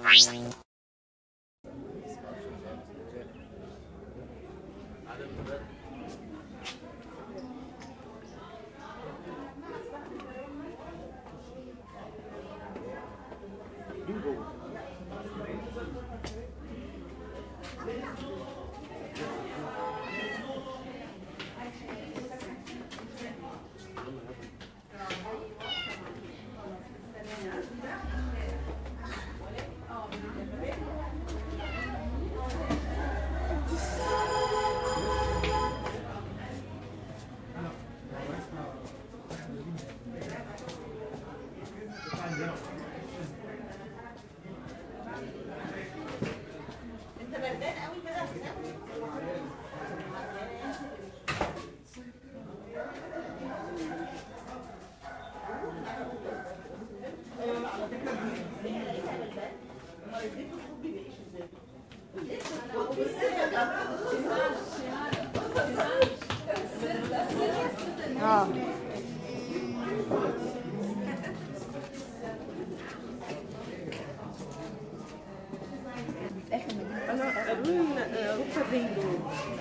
انت بردان قوي كده يا حسام اه انا قالوا لي روكا بينجو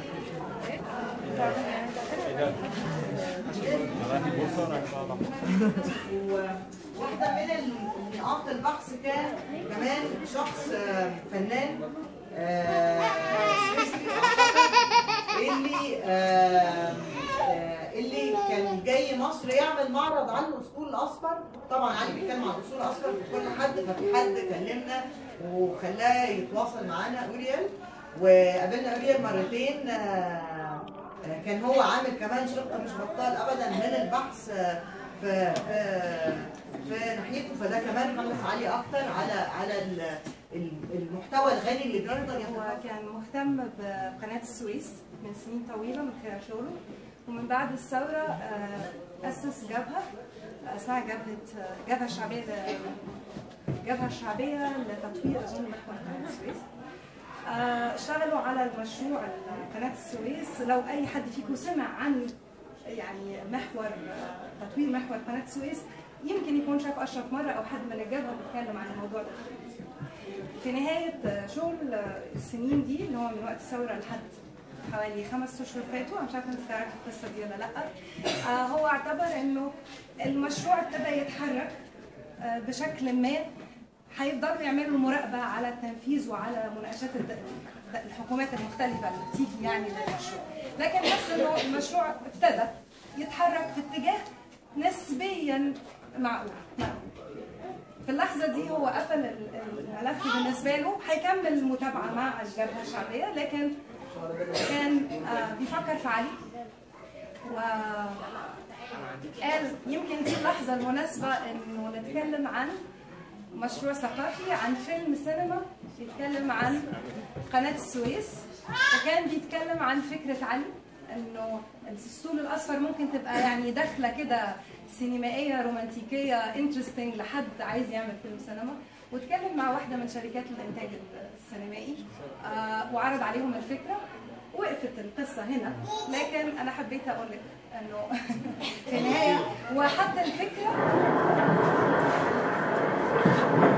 واحدة من ال- نقاط البحث كان كمان شخص آه، فنان آه، سويسري أعتقد، اللي آه، آه، اللي كان جاي مصر يعمل معرض عن الاسطول الاصفر طبعا علي بيتكلم عن الاسطول الاصفر في كل حد ففي حد كلمنا وخلاه يتواصل معانا اوريال وقابلنا اوريال مرتين آه، آه، كان هو عامل كمان شق مش بطال ابدا من البحث آه، في في في ناحيته فده كمان حمس علي اكتر على على ال- ال- المحتوى الغني اللي بيقدر هو يتقدم كان مهتم بقناة السويس من سنين طويلة من خلال شغله ومن بعد الثورة آه، أسس جبهة آه، اسمها جبهة آه، جبهة شعبية جبهة شعبية لتطوير أظن محور قناة السويس آه، اشتغلوا على المشروع قناة السويس لو أي حد فيكم سمع عن يعني محور آه، تطوير محور قناة السويس يمكن يكون شاف أشرف مرة أو حد من الجبهة بيتكلم عن الموضوع ده في نهاية شغل السنين دي اللي هو من وقت الثورة لحد حوالي خمس اشهر فاتوا انا مش عارفه انت تعرفي القصه دي ولا لا آه هو اعتبر انه المشروع ابتدى يتحرك آه بشكل ما هيفضلوا يعملوا مراقبه على التنفيذ وعلى مناقشات الد- الد- الحكومات المختلفه اللي بتيجي يعني للمشروع لكن بس انه المشروع ابتدى يتحرك في اتجاه نسبيا معقول معقول في اللحظه دي هو قفل ال- الملف بالنسبه له هيكمل المتابعه مع الجبهه الشعبيه لكن كان آه، بيفكر في علي وقال يمكن دي اللحظه المناسبه انه نتكلم عن مشروع ثقافي عن فيلم سينما بيتكلم عن قناه السويس وكان بيتكلم عن فكره علي انه الاسطول الاصفر ممكن تبقى يعني داخله كده سينمائيه رومانتيكيه انترستنج لحد عايز يعمل فيلم سينما واتكلم مع واحده من شركات الانتاج السينمائي آه وعرض عليهم الفكره وقفت القصه هنا لكن انا حبيت اقول لك انه في النهايه وحتى الفكره